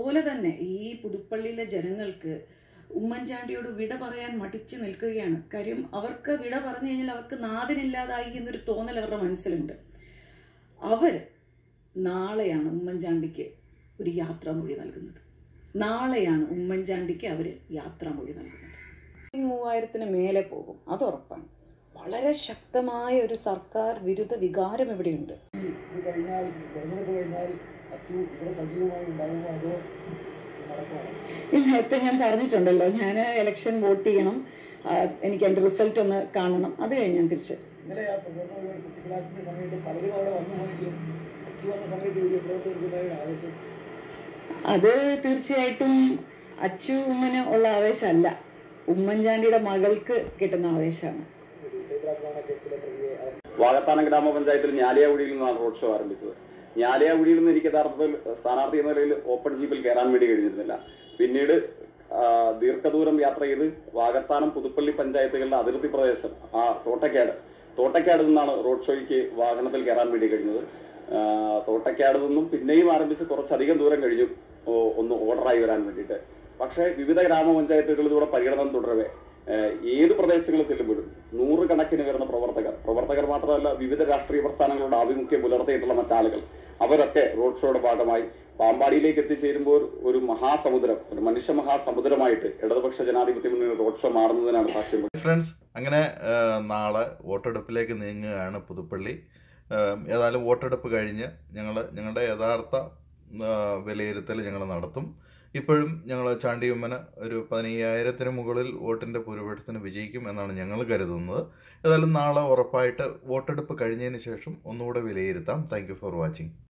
അതുപോലെ തന്നെ ഈ പുതുപ്പള്ളിയിലെ ജനങ്ങൾക്ക് ഉമ്മൻചാണ്ടിയോട് വിട പറയാൻ മടിച്ചു നിൽക്കുകയാണ് കാര്യം അവർക്ക് വിട പറഞ്ഞു കഴിഞ്ഞാൽ അവർക്ക് നാദിനില്ലാതായി എന്നൊരു തോന്നൽ അവരുടെ മനസ്സിലുണ്ട് അവർ നാളെയാണ് ഉമ്മൻചാണ്ടിക്ക് ഒരു യാത്രാമൊഴി നൽകുന്നത് നാളെയാണ് ഉമ്മൻചാണ്ടിക്ക് അവർ യാത്രാമൊഴി നൽകുന്നത് മൂവായിരത്തിന് മേലെ പോകും അത് ഉറപ്പാണ് വളരെ ശക്തമായ ഒരു സർക്കാർ വിരുദ്ധ വികാരം ഇവിടെയുണ്ട് ഇത് കഴിഞ്ഞാൽ തെരഞ്ഞെടുപ്പ് കഴിഞ്ഞാൽ അച്ചു ഇവിടെ സജീവമായി ഉണ്ടാകുമോ അതോ നടക്കുമോ നേരത്തെ ഞാൻ പറഞ്ഞിട്ടുണ്ടല്ലോ ഞാൻ ഇലക്ഷൻ വോട്ട് ചെയ്യണം ആ, എനിക്ക് എൻ്റെ റിസൾട്ട് ഒന്ന് കാണണം അത് കഴിഞ്ഞ് ഞാൻ തിരിച്ച് ഇന്നലെ ആ പ്രചരണ കുട്ടിക്കലാശത്തിന്റെ സമയത്ത് പലരും അവിടെ വന്നു പോയെങ്കിലും അച്ചു വന്ന സമയത്ത് വലിയ പ്രവർത്തകർക്കുണ്ടായ ഒരു ആവേശം അത് തീർച്ചയായിട്ടും അച്ചുമ്മന് ഉള്ള ആവേശമല്ല ഉമ്മൻചാണ്ടിയുടെ മകൾക്ക് കിട്ടുന്ന ആവേശമാണ് സൈബറാക്രമണ കേസിലെ പ്രതിയെ അറസ്റ്റ് വാകത്താനം ഗ്രാമപഞ്ചായത്തിൽ ഞാലിയാകുടിയിൽ നിന്നാണ് റോഡ് ഷോ ആരംഭിച്ചത് ഞാലിയാകുടിയിൽ നിന്ന് എനിക്ക് യഥാർത്ഥത്തിൽ സ്ഥാനാർത്ഥി എന്ന നിലയിൽ ഓപ്പൺ ജീപ്പിൽ കയറാൻ വേണ്ടി കഴിഞ്ഞിരുന്നില്ല പിന്നീട് ആ, ദീർഘദൂരം യാത്ര ചെയ്ത് വാകത്താനം പുതുപ്പള്ളി പഞ്ചായത്തുകളുടെ അതിർത്തി പ്രദേശം ആ തോട്ടക്കാട് തോട്ടക്കാട് നിന്നാണ് റോഡ് ഷോയ്ക്ക് വാഹനത്തിൽ കയറാൻ വേണ്ടി കഴിഞ്ഞത് ആ, തോട്ടക്കാട് നിന്നും പിന്നെയും ആരംഭിച്ച് കുറച്ചധികം ദൂരം കഴിഞ്ഞു ഓ, ഒന്ന് ഓർഡറായി വരാൻ വേണ്ടിയിട്ട് പക്ഷേ വിവിധ ഗ്രാമപഞ്ചായത്തുകളിലൂടെ പര്യടനം തുടരവേ ഏഹ് ഏത് പ്രദേശങ്ങളിൽ ചെല്ലുമ്പോഴും നൂറുകണക്കിന് വരുന്ന പ്രവർത്തകർ പ്രവർത്തകർ മാത്രമല്ല വിവിധ രാഷ്ട്രീയ പ്രസ്ഥാനങ്ങളുടെ ആഭിമുഖ്യം പുലർത്തിയിട്ടുള്ള മറ്റാളുകൾ അവരൊക്കെ റോഡ് ഷോയുടെ ഭാഗമായി പാമ്പാടിയിലേക്ക് എത്തിച്ചേരുമ്പോൾ ഒരു മഹാസമുദ്രം ഒരു മനുഷ്യ മഹാസമുദ്രമായിട്ട് ഇടതുപക്ഷ ജനാധിപത്യ മുന്നണി റോഡ് ഷോ മാറുന്നതിനാണ് സാക്ഷ്യം ഫ്രണ്ട്സ് അങ്ങനെ ആ, നാളെ വോട്ടെടുപ്പിലേക്ക് നീങ്ങുകയാണ് പുതുപ്പള്ളി ആ, ഏതായാലും വോട്ടെടുപ്പ് കഴിഞ്ഞ് ഞങ്ങൾ ഞങ്ങളുടെ യഥാർത്ഥ ആ, വിലയിരുത്തൽ ഞങ്ങൾ നടത്തും ഇപ്പോഴും ഞങ്ങൾ ചാണ്ടിയമ്മന് ഒരു പതിനയ്യായിരത്തിന് മുകളിൽ വോട്ടിൻ്റെ ഭൂരിപക്ഷത്തിന് വിജയിക്കും എന്നാണ് ഞങ്ങൾ കരുതുന്നത് ഏതായാലും നാളെ ഉറപ്പായിട്ട് വോട്ടെടുപ്പ് കഴിഞ്ഞതിന് ശേഷം ഒന്നുകൂടെ വിലയിരുത്താം താങ്ക് ഫോർ വാച്ചിങ്